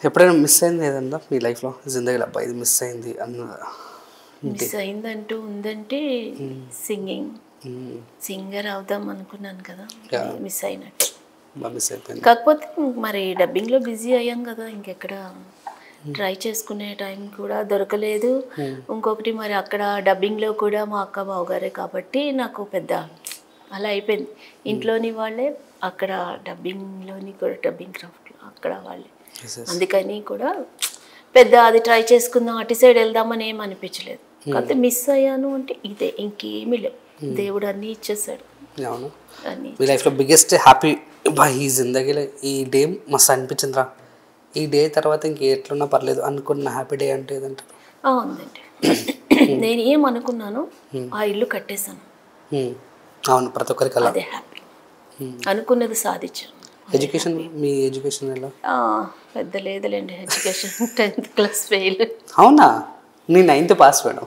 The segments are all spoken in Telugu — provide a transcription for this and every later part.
ఎప్పుడైనా మిస్ అయింది ఏదన్నా మీ లైఫ్లో జిందగీలో అబ్బా ఇది మిస్ అయింది అన్న మిస్ అయిందంటూ ఉందంటే సింగింగ్ మ్మ్. సింగర్ అవుదాం అనుకున్నాను కదా Yeah. మిస్ అయినట్టు బాగా మిస్ అయిపోయింది కాకపోతే మరి డబ్బింగ్లో బిజీ అయ్యాం కదా ఇంకెక్కడ ట్రై చేసుకునే టైం కూడా దొరకలేదు ఇంకొకటి మరి అక్కడ డబ్బింగ్లో కూడా మా అక్క బావగారే కాబట్టి నాకు పెద్ద అలా అయిపోయింది ఇంట్లోని వాళ్ళే అక్కడ డబ్బింగ్లోని కూడా డబ్బింగ్ క్రాఫ్ట్లో అక్కడ వాళ్ళే Yes, yes. అందుకని కూడా పెద్ద అది ట్రై చేసుకుందాం అటు సైడ్ వెళ్దామని ఏం అనిపించలేదు కాకపోతే మిస్ అయ్యాను అంటే ఇదే ఇంకేమీ లేవు దేవుడు అన్నీ ఇచ్చేసాడు అవును అన్నీ మీ లైఫ్లో బిగ్గెస్ట్ హ్యాపీ బా ఈ జిందగీలో ఈ డే మస్తు అనిపించిందిరా ఈ డే తర్వాత ఇంక ఎట్లున్నా పర్లేదు అనుకున్న హ్యాపీ డే అంటే ఏదంటారు ఆ, ఉందండి నేను ఏం అనుకున్నానో ఆ ఇల్లు కట్టేశాను మ్మ్. అవును ప్రతి ఒక్కరికి అలా అదే హ్యాపీ అనుకున్నది సాధించాను ఎడ్యుకేషన్ మీ ఎడ్యుకేషన్ ఎలా ఆ, పెద్ద లేదులేండి ఎడ్యుకేషన్ టెన్త్ క్లాస్ ఫెయిల్ అవునా నీ నైన్త్ పాస్ మేడం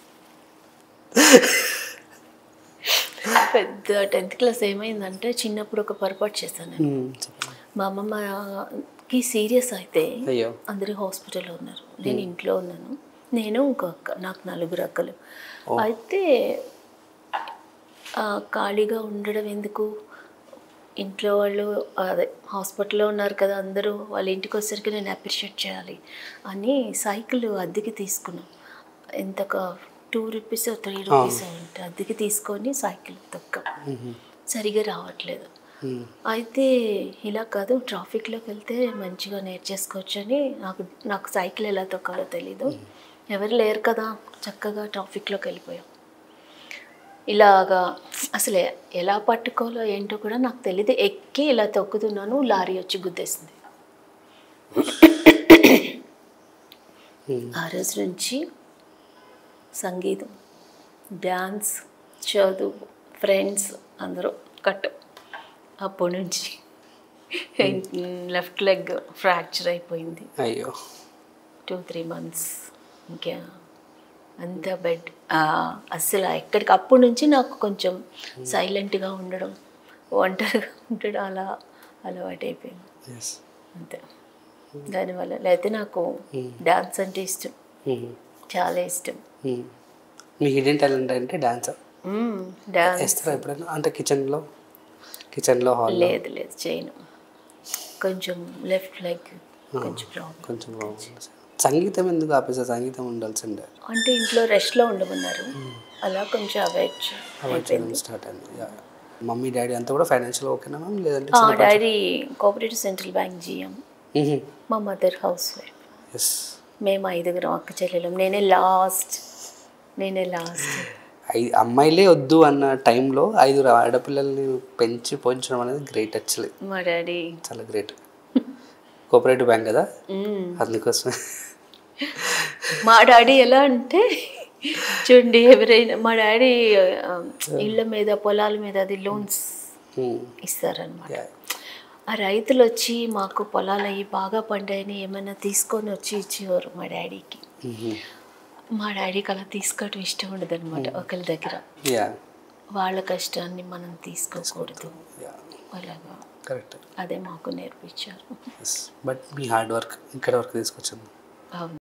పెద్ద టెన్త్ క్లాస్ ఏమైందంటే చిన్నప్పుడు ఒక పొరపాటు చేశాను నేను మ్మ్. చెప్పండి. మా అమ్మమ్మకి సీరియస్ అయితే అయ్యో అందరూ హాస్పిటల్లో ఉన్నారు నేను ఇంట్లో ఉన్నాను నేను ఇంకో అక్క నాకు నలుగురు అక్కలు అయితే ఆ, ఖాళీగా ఉండడం ఎందుకు ఇంట్లో వాళ్ళు అదే హాస్పిటల్లో ఉన్నారు కదా అందరూ వాళ్ళ ఇంటికి వచ్చేసరికి నేను అప్రిషియేట్ చేయాలి అని సైకిల్ అద్దెకి తీసుకున్నాం ఎంత టూ రూపీస్ త్రీ రూపీస్ అంటే అద్దెకి తీసుకొని సైకిల్ తొక్క సరిగా రావట్లేదు మ్మ్. అయితే ఇలా కాదు ట్రాఫిక్లోకి వెళ్తే మంచిగా నేర్చేసుకోవచ్చు అని నాకు నాకు సైకిల్ ఎలా తొక్కాలో తెలీదు ఎవరు లేరు కదా చక్కగా ట్రాఫిక్లోకి వెళ్ళిపోయాం ఇలాగా అసలు ఎలా పట్టుకోవాలో ఏంటో కూడా నాకు తెలియదు ఎక్కి ఇలా తొక్కుతున్నాను లారీ వచ్చి గుద్దేసింది ఆ రోజు నుంచి సంగీతం డ్యాన్స్ చదువు ఫ్రెండ్స్ అందరూ కట్టు అప్పటి నుంచి లెఫ్ట్ లెగ్ ఫ్రాక్చర్ అయిపోయింది అయ్యో టూ త్రీ మంత్స్ ఇంకా అంత బెడ్ అస్సలు ఎక్కడికి అప్పటి నుంచి నాకు కొంచెం సైలెంట్గా ఉండడం ఒంటరిగా ఉండడం అలా అలవాటు అయిపోయింది ఎస్ అంతే దానివల్ల లేకపోతే నాకు డాన్స్ అంటే ఇష్టం చాలా ఇష్టం మీ హిడెన్ టాలెంట్ అంటే డాన్స్ డాన్స్ వేస్తారా ఎప్పుడైనా అంటే కిచెన్లో కిచెన్లో హాల్ లేదు లేదు చేయను కొంచెం లెఫ్ట్ లెగ్ కొంచెం ప్రాబ్లం కొంచెం బాగుంది సంగీతం ఎందుకు ఆపేసా సంగీతం ఉండాల్సిందే అంటే ఇంట్లో రెస్ట్లో ఉండమన్నారు అలా కొంచెం అవాయిడ్ అవాయిడ్ చేయడం స్టార్ట్ అయింది Yeah. మమ్మీ డాడీ అంతా కూడా ఫైనాన్షియల్ ఓకేనా మ్యామ్ లేదంటే daddy cooperative central bank GM మా మదర్ హౌస్ వైఫ్ ఎస్ మేము ఐదుగురం అక్క చెల్లెలం నేనే లాస్ట్ నేనే లాస్ట్ ఐ అమ్మాయిలే వద్దు అన్న టైంలో ఐదుగురు ఆడపిల్లల్ని పెంచి పోయించడం అనేది గ్రేట్ యాక్చువల్లీ మా డాడీ చాలా గ్రేట్ కోఆపరేటివ్ బ్యాంక్ కదా అందుకోసమే మా డాడీ ఎలా అంటే చూడండి ఎవరైనా మా డాడీ ఆ, ఇళ్ళ మీద పొలాల మీద అది లోన్స్ Hmm. ఇస్తారనమాట Yeah. ఆ రైతులు వచ్చి మాకు పొలాలు అయ్యి బాగా పండాయని ఏమైనా తీసుకొని వచ్చి ఇచ్చేవారు మా డాడీకి Mhm. మా డాడీకి అలా తీసుకోవటం ఇష్టం ఉండదు అనమాట ఒకరి దగ్గర Yeah. వాళ్ళ కష్టాన్ని మనం తీసుకోకూడదు Yeah. అలాగా కరెక్ట్ అదే మాకు నేర్పించారు ఎస్ బట్ మీ హార్డ్ వర్క్ ఇక్కడ వరకు తీసుకొచ్చింది అవును